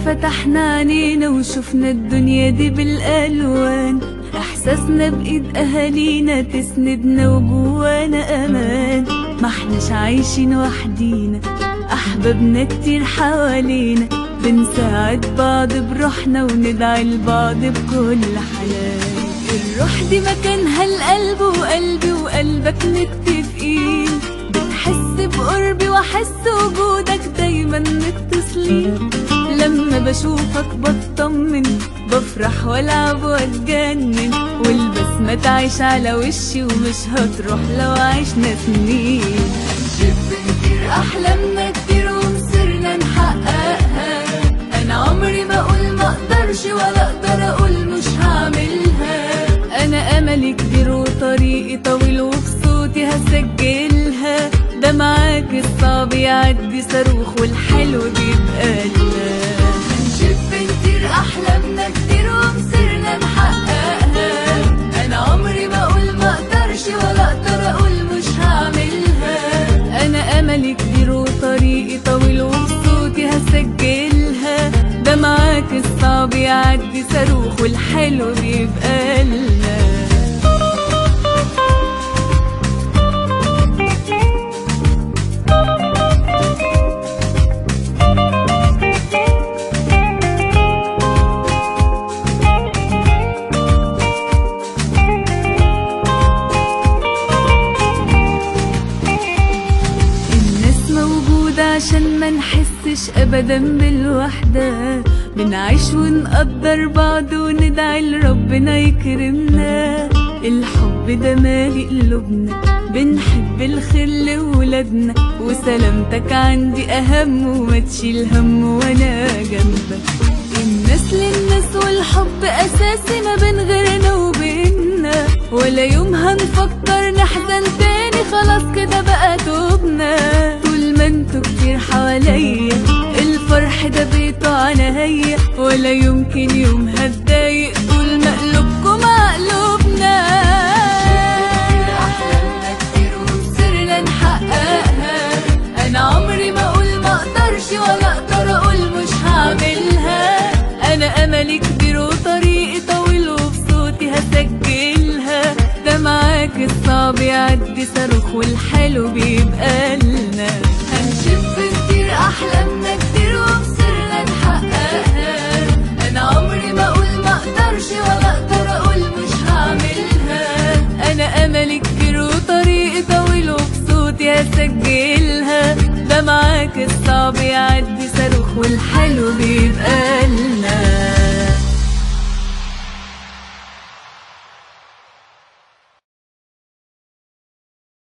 فتحنا عنينا وشفنا الدنيا دي بالألوان احساسنا بايد اهالينا تسندنا وجوانا امان ما احناش عايشين وحدينا احبابنا كتير حوالينا بنساعد بعض بروحنا وندعي لبعض بكل حنان الروح دي مكانها القلب وقلبي وقلبك متفقين بتحس بقربي واحس وجودك دايما متصلين لما بشوفك بطمن بفرح والعب واتجنن والبسمة تعيش على وشي ومش هتروح لو عشنا سنين هنشوف كتير احلامنا كتير ومصيرنا نحققها انا عمري ما اقول ما اقدرش ولا اقدر اقول مش هعملها انا املي كبير وطريقي طويل وفي صوتي هسجلها ده معاك الصعب يعدي صاروخ والحلو بيبقى لنا هنشوف كتير احلامنا كتير ومصيرنا نحققها انا عمري ما اقول ما اقدرش ولا اقدر اقول مش هعملها انا املي كبير وطريقي طويل وفي صوتي هسجلها ده معاك الصعب يعدي صاروخ والحلو بيبقى لنا الناس موجودة عشان ما نحسش أبدا بالوحدة بنعيش ونقدر بعض وندعي لربنا يكرمنا الحب ده مالي قلوبنا بنحب الخير لولادنا وسلامتك عندي أهم وما تشيل هم وأنا جنبك الناس للناس والحب أساسي ما بين غيرنا وبيننا ولا يوم هنفكر نحزن تاني خلاص كده بقى توبنا طول ما انتوا كتير حواليا الفرح ده بيته عنايا ولا يمكن يوم هتضايق طول ما قلوبكم قلوبنا احلامنا كتير ومصيرنا نحققها انا عمري ما اقول ما اقدرش ولا اقدر اقول مش هعملها انا املي كبير وطريقي طويل وفي صوتي هسجلها ده معاك الصعب يعدي صاروخ والحلو بيبقى لنا هنشوف كتير احلامنا كتير ومصيرنا نحققها انا عمري ما اقول ما اقدرش ولا اقدر اقول مش هعملها انا املي كبير وطريقي طويل وفي صوتي هسجلها ده معاك الصعب يعدي صاروخ والحلو بيبقى لنا